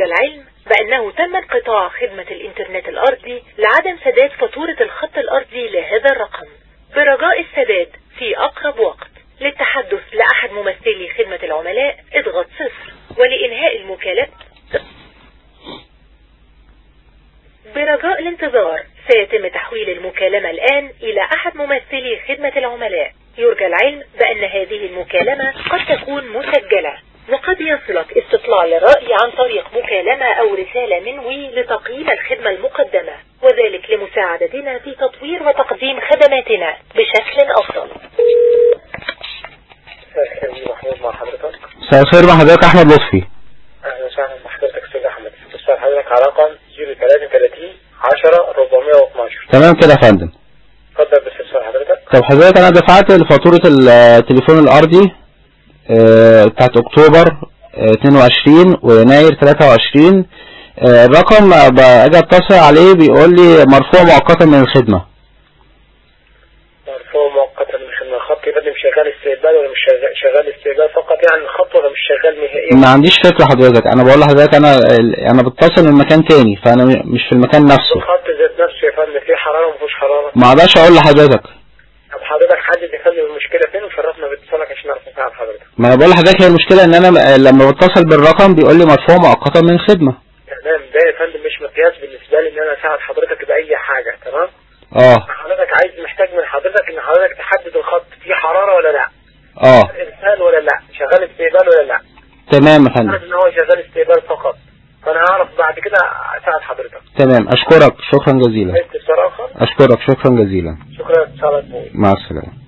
يرجى العلم بأنه تم انقطاع خدمة الإنترنت الأرضي لعدم سداد فاتورة الخط الأرضي لهذا الرقم برجاء السداد في أقرب وقت للتحدث لأحد ممثلي خدمة العملاء اضغط صفر ولإنهاء المكالمة برجاء الانتظار سيتم تحويل المكالمة الآن إلى أحد ممثلي خدمة العملاء يرجى العلم بأن هذه المكالمة قد تكون مسجلة وقد يصلك استطلاع للرأي عن طريق مكالمة أو رسالة منوي لتقييم الخدمة المقدمة وذلك لمساعدتنا في تطوير وتقديم خدماتنا بشكل أفضل محمود مع حضرتك مساء الخير مع حضرتك احمد لطفي اهلا وسهلا بحضرتك استاذ احمد استاذ حضرتك على رقم 033 10 412 تمام كده يا فندم اتفضل باستفسار حضرتك طب حضرتك انا دفعت فاتورة التليفون الارضي آه، بتاعت اكتوبر آه، 22 ويناير 23 آه، الرقم باجي اتصل عليه بيقول لي مرفوع مؤقتا من الخدمة مرفوع مؤقتا من خدمة الخط يبقى مش شغال استقبال ولا مش شغال, شغال استقبال فقط يعني الخط ولا مش شغال نهائيا ما عنديش فكرة حضرتك انا بقول لحضرتك انا انا بتصل من مكان تاني فانا مش في المكان نفسه الخط ذات نفسه يا فندم فيه حرارة وما فيهوش حرارة ما اقدرش اقول لحضرتك طب حضرتك حدد يا فندم المشكلة فين وشرفنا باتصالك عشان نعرف نساعد حضرتك ما انا بقول لحضرتك هي المشكلة ان انا لما بتصل بالرقم بيقول لي مرفوع مؤقتا من الخدمة تمام ده يا فندم مش مقياس بالنسبة لي ان انا اساعد حضرتك بأي حاجة تمام اه حضرتك عايز محتاج من حضرتك ان حضرتك تحدد الخط فيه حرارة ولا لا اه ارسال ولا لا شغال استقبال ولا لا تمام يا فندم عارف ان هو شغال استقبال فقط فانا هعرف بعد كده اساعد حضرتك تمام اشكرك شكرا جزيلا استفسار اخر اشكرك شكرا جزيلا شكرا اتصالك بوي مع السلامة